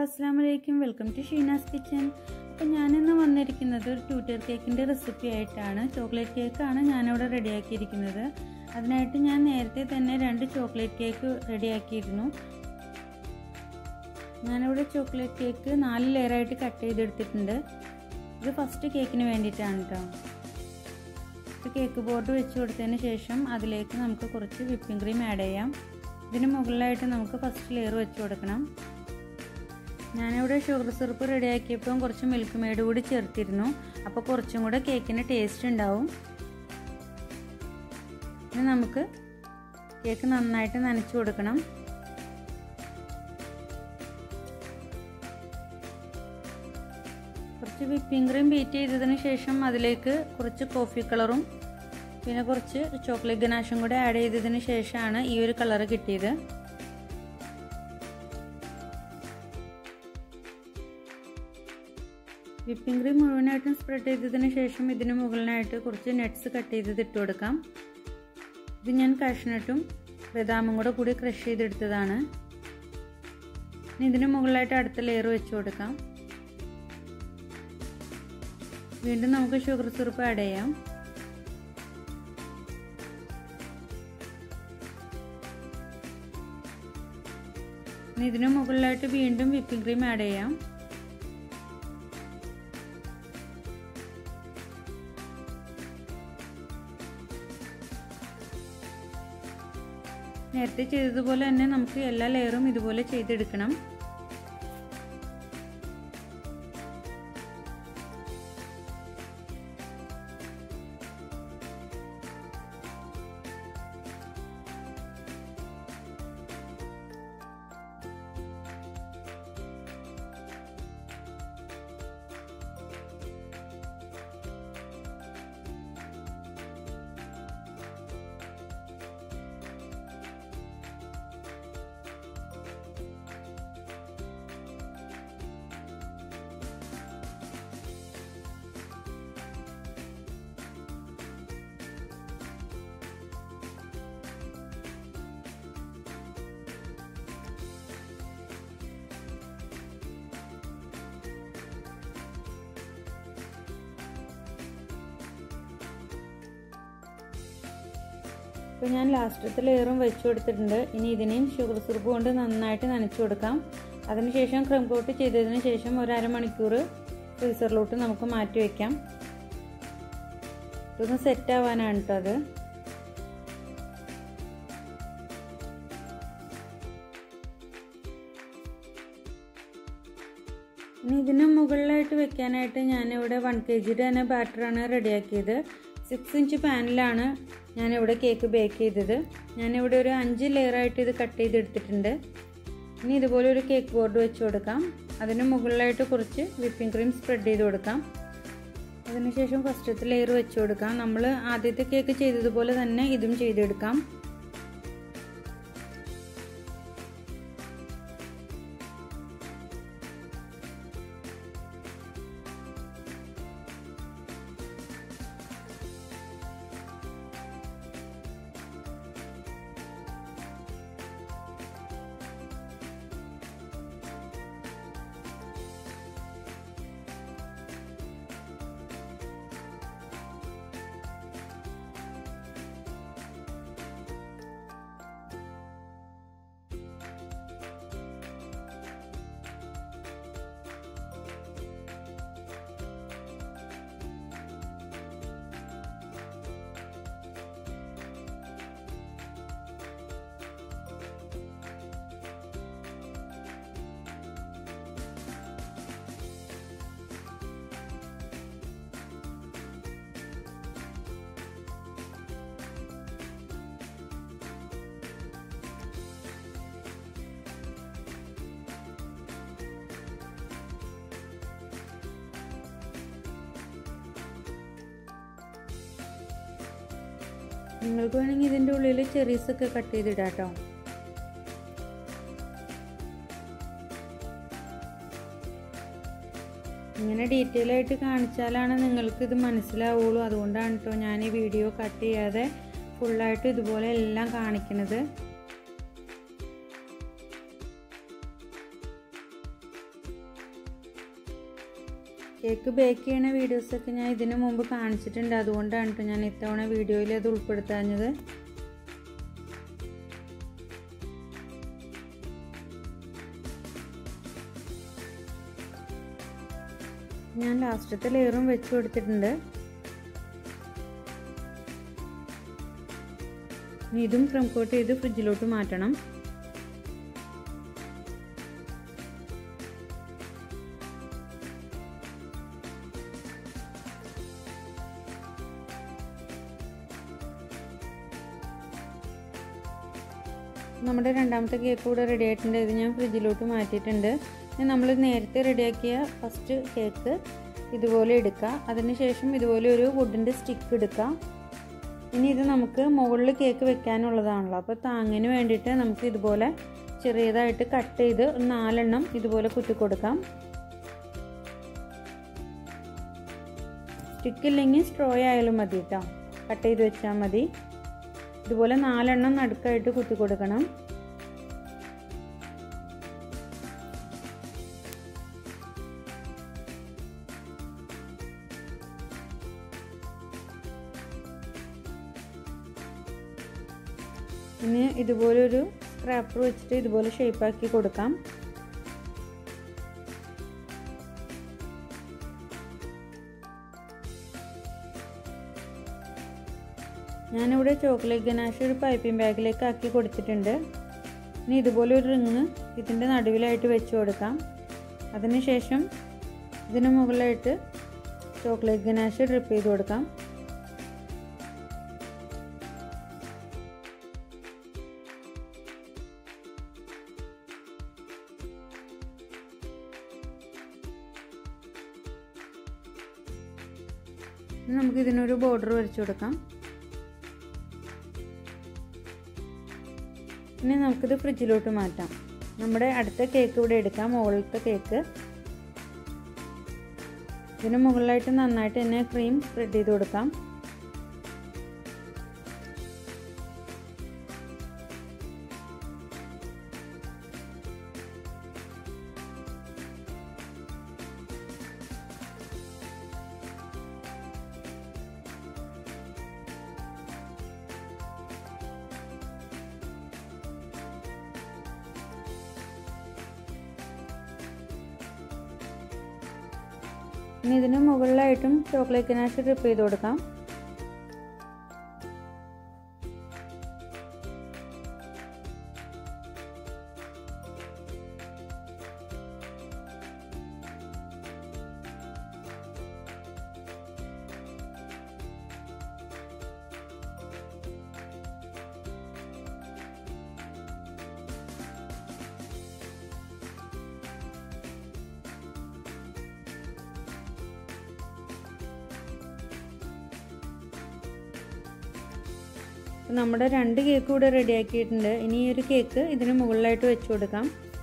അസ്സാം വലൈക്കും welcome to Sheena's kitchen അപ്പം ഞാനിന്ന് വന്നിരിക്കുന്നത് ഒരു ട്യൂട്ടർ കേക്കിൻ്റെ റെസിപ്പി ആയിട്ടാണ് ചോക്ലേറ്റ് കേക്കാണ് ഞാനിവിടെ റെഡിയാക്കിയിരിക്കുന്നത് അതിനായിട്ട് ഞാൻ നേരത്തെ തന്നെ രണ്ട് ചോക്ലേറ്റ് കേക്ക് റെഡിയാക്കിയിരുന്നു ഞാനിവിടെ ചോക്ലേറ്റ് കേക്ക് നാല് ലെയറായിട്ട് കട്ട് ചെയ്തെടുത്തിട്ടുണ്ട് ഇത് ഫസ്റ്റ് കേക്കിന് വേണ്ടിയിട്ടാണ് കേട്ടോ ഇത് കേക്ക് ബോർഡ് വെച്ച് കൊടുത്തതിന് ശേഷം അതിലേക്ക് നമുക്ക് കുറച്ച് വിപ്പിംഗ് ക്രീം ആഡ് ചെയ്യാം ഇതിന് മുകളിലായിട്ട് നമുക്ക് ഫസ്റ്റ് ലെയർ വെച്ച് കൊടുക്കണം ഞാനിവിടെ ഷുഗർ സിറപ്പ് റെഡിയാക്കിയപ്പോൾ കുറച്ച് മിൽക്ക് മെയ്ഡ് കൂടി ചേർത്തിരുന്നു അപ്പോൾ കുറച്ചും കൂടെ കേക്കിന് ടേസ്റ്റ് ഉണ്ടാവും ഇനി നമുക്ക് കേക്ക് നന്നായിട്ട് നനച്ചു കൊടുക്കണം കുറച്ച് വിപ്പിംഗ് ക്രീം ബീറ്റ് ചെയ്തതിന് ശേഷം അതിലേക്ക് കുറച്ച് കോഫി കളറും പിന്നെ കുറച്ച് ചോക്ലേറ്റ് ഗനാഷും കൂടെ ആഡ് ചെയ്തതിന് ശേഷമാണ് ഈ ഒരു കളർ കിട്ടിയത് വിപ്പിംഗ് ക്രീം മുഴുവനായിട്ടും സ്പ്രെഡ് ചെയ്തതിന് ശേഷം ഇതിന് മുകളിലായിട്ട് കുറച്ച് നട്ട്സ് കട്ട് ചെയ്തത് ഇട്ട് കൊടുക്കാം ഇത് ഞാൻ കാഷ്നട്ടും ബദാമും കൂടെ കൂടി ക്രഷ് ചെയ്തെടുത്തതാണ് ഇനി ഇതിന് മുകളിലായിട്ട് അടുത്ത ലെയർ വെച്ച് കൊടുക്കാം വീണ്ടും നമുക്ക് ഷുഗർ സിറപ്പ് ആഡ് ചെയ്യാം ഇനി ഇതിന് മുകളിലായിട്ട് വീണ്ടും വിപ്പിംഗ് ക്രീം ആഡ് ചെയ്യാം നേരത്തെ ചെയ്തതുപോലെ തന്നെ നമുക്ക് എല്ലാ ലെയറും ഇതുപോലെ ചെയ്തെടുക്കണം ഇപ്പോൾ ഞാൻ ലാസ്റ്റത്തെ ലെയറും വെച്ച് കൊടുത്തിട്ടുണ്ട് ഇനി ഇതിനെയും ഷുഗർ സിറപ്പ് കൊണ്ട് നന്നായിട്ട് നനച്ചു കൊടുക്കാം അതിനുശേഷം ക്രം കോട്ട് ചെയ്തതിന് ശേഷം ഒരു അരമണിക്കൂർ ഫ്രീസറിലോട്ട് നമുക്ക് മാറ്റി വയ്ക്കാം ഇതൊന്ന് സെറ്റ് ആവാനാണ് കേട്ടോ അത് ഇനി ഇതിന് മുകളിലായിട്ട് വെക്കാനായിട്ട് ഞാനിവിടെ വൺ കെ ജിയുടെ തന്നെ ബാറ്ററാണ് റെഡിയാക്കിയത് സിക്സ് ഇഞ്ച് പാനിലാണ് ഞാനിവിടെ കേക്ക് ബേക്ക് ചെയ്തത് ഞാനിവിടെ ഒരു അഞ്ച് ലെയറായിട്ട് ഇത് കട്ട് ചെയ്തെടുത്തിട്ടുണ്ട് ഇനി ഇതുപോലെ ഒരു കേക്ക് ബോർഡ് വെച്ച് കൊടുക്കാം അതിന് മുകളിലായിട്ട് കുറച്ച് വിപ്പിംഗ് ക്രീം സ്പ്രെഡ് ചെയ്ത് കൊടുക്കാം അതിനുശേഷം ഫസ്റ്റത്തെ ലെയർ വെച്ച് കൊടുക്കാം നമ്മൾ ആദ്യത്തെ കേക്ക് ചെയ്തതുപോലെ തന്നെ ഇതും ചെയ്തെടുക്കാം നിങ്ങൾക്ക് വേണമെങ്കിൽ ഇതിൻ്റെ ഉള്ളിൽ ചെറീസൊക്കെ കട്ട് ചെയ്തിടാം കേട്ടോ ഇങ്ങനെ ഡീറ്റെയിൽ ആയിട്ട് കാണിച്ചാലാണ് നിങ്ങൾക്ക് ഇത് മനസ്സിലാവുള്ളൂ അതുകൊണ്ടാണ് കേട്ടോ ഞാൻ ഈ വീഡിയോ കട്ട് ചെയ്യാതെ ഫുള്ളായിട്ട് ഇതുപോലെ എല്ലാം കാണിക്കുന്നത് കേക്ക് ബേക്ക് ചെയ്യണ വീഡിയോസൊക്കെ ഞാൻ ഇതിനു മുമ്പ് കാണിച്ചിട്ടുണ്ട് അതുകൊണ്ടാണ് കേട്ടോ ഞാൻ ഇത്തവണ വീഡിയോയിൽ അത് ഉൾപ്പെടുത്താഞ്ഞത് ഞാൻ ലാസ്റ്റത്തെ ലെയറും വെച്ച് കൊടുത്തിട്ടുണ്ട് ഇനി ഇതും ക്രം കോട്ട് ചെയ്ത് ഫ്രിഡ്ജിലോട്ട് മാറ്റണം നമ്മുടെ രണ്ടാമത്തെ കേക്ക് കൂടെ റെഡി ആയിട്ടുണ്ട് ഇത് ഞാൻ ഫ്രിഡ്ജിലോട്ട് മാറ്റിയിട്ടുണ്ട് ഇനി നമ്മൾ നേരത്തെ റെഡിയാക്കിയ ഫസ്റ്റ് കേക്ക് ഇതുപോലെ എടുക്കുക അതിനുശേഷം ഇതുപോലെ ഒരു വുഡിൻ്റെ സ്റ്റിക്ക് എടുക്കുക ഇനി ഇത് നമുക്ക് മുകളിൽ കേക്ക് വെക്കാനുള്ളതാണല്ലോ അപ്പോൾ താങ്ങിന് വേണ്ടിയിട്ട് നമുക്ക് ഇതുപോലെ ചെറിയതായിട്ട് കട്ട് ചെയ്ത് നാലെണ്ണം ഇതുപോലെ കുത്തി കൊടുക്കാം സ്റ്റിക്കില്ലെങ്കിൽ സ്ട്രോ ആയാലും മതി കേട്ടോ കട്ട് ചെയ്ത് വെച്ചാൽ മതി ഇതുപോലെ നാലെണ്ണം നടുക്കായിട്ട് കുത്തി കൊടുക്കണം ഇനി ഇതുപോലെ ഒരു സ്ക്രാപ്പർ വെച്ചിട്ട് ഇതുപോലെ ഷേപ്പാക്കി കൊടുക്കാം ഞാനിവിടെ ചോക്ലേറ്റ് ഗനാഷ് ഒരു പൈപ്പിംഗ് ബാഗിലേക്ക് ആക്കി കൊടുത്തിട്ടുണ്ട് ഇനി ഇതുപോലെ ഒരു റിങ് ഇതിൻ്റെ നടുവിലായിട്ട് വെച്ച് കൊടുക്കാം അതിനുശേഷം ഇതിന് മുകളിലായിട്ട് ചോക്ലേറ്റ് ഗനാഷ് ഡ്രിപ്പ് ചെയ്ത് കൊടുക്കാം ഇനി നമുക്ക് ഇതിനൊരു ബോർഡർ വരച്ചു കൊടുക്കാം ഇനി നമുക്കിത് ഫ്രിഡ്ജിലോട്ട് മാറ്റാം നമ്മുടെ അടുത്ത കേക്ക് ഇവിടെ എടുക്കാം മുകളിലത്തെ കേക്ക് ഇതിന് മുകളിലായിട്ട് നന്നായിട്ട് തന്നെ ക്രീം സ്പ്രെഡ് ചെയ്ത് കൊടുക്കാം ഇനി ഇതിന് മുകളിലായിട്ടും ചോക്ലേറ്റ് ഗനാഷ് ഡ്രിപ്പ് ചെയ്ത് കൊടുക്കാം നമ്മുടെ രണ്ട് കേക്ക് കൂടെ റെഡി ആക്കിയിട്ടുണ്ട് ഇനി ഈ ഒരു കേക്ക് ഇതിന് മുകളിലായിട്ട് വെച്ച് കൊടുക്കാം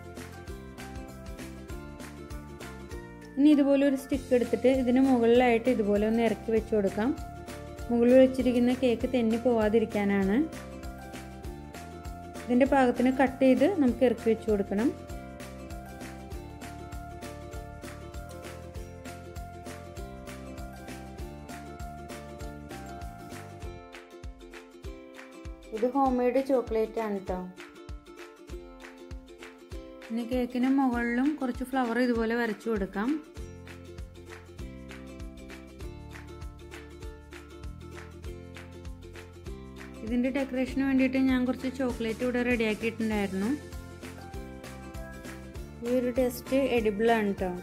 ഇനി ഇതുപോലെ ഒരു സ്റ്റിക്ക് എടുത്തിട്ട് ഇതിന് മുകളിലായിട്ട് ഇതുപോലെ ഒന്ന് ഇറക്കി വെച്ച് കൊടുക്കാം മുകളിൽ വെച്ചിരിക്കുന്ന കേക്ക് തെന്നി പോവാതിരിക്കാനാണ് ഇതിൻ്റെ പാകത്തിന് കട്ട് ചെയ്ത് നമുക്ക് ഇറക്കി വെച്ച് കൊടുക്കണം ഇത് ഹോം മെയ്ഡ് ചോക്ലേറ്റ് ആണ് കേട്ടോ ഇനി കേക്കിന് മുകളിലും കുറച്ച് ഫ്ലവർ ഇതുപോലെ വരച്ചു കൊടുക്കാം ഇതിൻ്റെ ഡെക്കറേഷന് വേണ്ടിയിട്ട് ഞാൻ കുറച്ച് ചോക്ലേറ്റ് ഇവിടെ റെഡിയാക്കിയിട്ടുണ്ടായിരുന്നു ഈ ഒരു ടെസ്റ്റ് എഡിബിളാണ് കേട്ടോ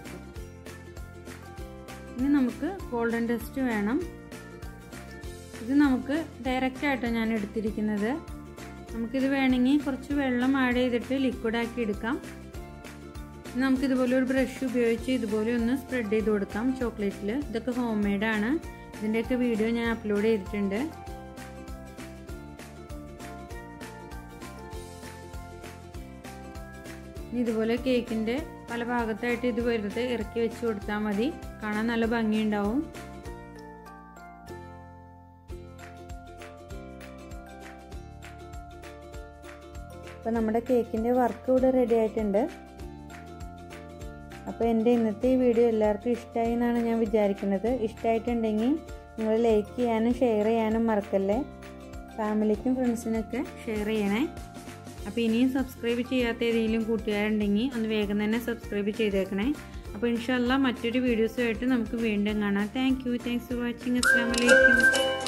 ഇനി നമുക്ക് ഗോൾഡൻ ടെസ്റ്റ് വേണം ഇത് നമുക്ക് ഡയറക്റ്റ് ആയിട്ടോ ഞാൻ എടുത്തിരിക്കുന്നത് നമുക്കിത് വേണമെങ്കിൽ കുറച്ച് വെള്ളം ആഡ് ചെയ്തിട്ട് ലിക്വിഡ് ആക്കി എടുക്കാം നമുക്കിതുപോലെ ഒരു ബ്രഷ് ഉപയോഗിച്ച് ഇതുപോലെ ഒന്ന് സ്പ്രെഡ് ചെയ്ത് കൊടുക്കാം ചോക്ലേറ്റിൽ ഇതൊക്കെ ഹോം മെയ്ഡാണ് ഇതിൻ്റെയൊക്കെ വീഡിയോ ഞാൻ അപ്ലോഡ് ചെയ്തിട്ടുണ്ട് ഇതുപോലെ കേക്കിൻ്റെ പല ഭാഗത്തായിട്ട് ഇത് വെറുതെ ഇറക്കി വെച്ച് കൊടുത്താൽ മതി കാണാൻ നല്ല ഭംഗിയുണ്ടാവും അപ്പോൾ നമ്മുടെ കേക്കിൻ്റെ വർക്ക് ഇവിടെ റെഡി ആയിട്ടുണ്ട് അപ്പോൾ എൻ്റെ ഇന്നത്തെ ഈ വീഡിയോ എല്ലാവർക്കും ഇഷ്ടമായി എന്നാണ് ഞാൻ വിചാരിക്കുന്നത് ഇഷ്ടമായിട്ടുണ്ടെങ്കിൽ നിങ്ങൾ ലൈക്ക് ചെയ്യാനും ഷെയർ ചെയ്യാനും മറക്കല്ലേ ഫാമിലിക്കും ഫ്രണ്ട്സിനൊക്കെ ഷെയർ ചെയ്യണേ അപ്പോൾ ഇനിയും സബ്സ്ക്രൈബ് ചെയ്യാത്ത ഏതെങ്കിലും കൂട്ടുകാരുണ്ടെങ്കിൽ ഒന്ന് വേഗം തന്നെ സബ്സ്ക്രൈബ് ചെയ്തേക്കണേ അപ്പോൾ ഇൻഷല്ല മറ്റൊരു വീഡിയോസുമായിട്ട് നമുക്ക് വീണ്ടും കാണാം thank you thanks for watching അസ്സാം വലൈക്കും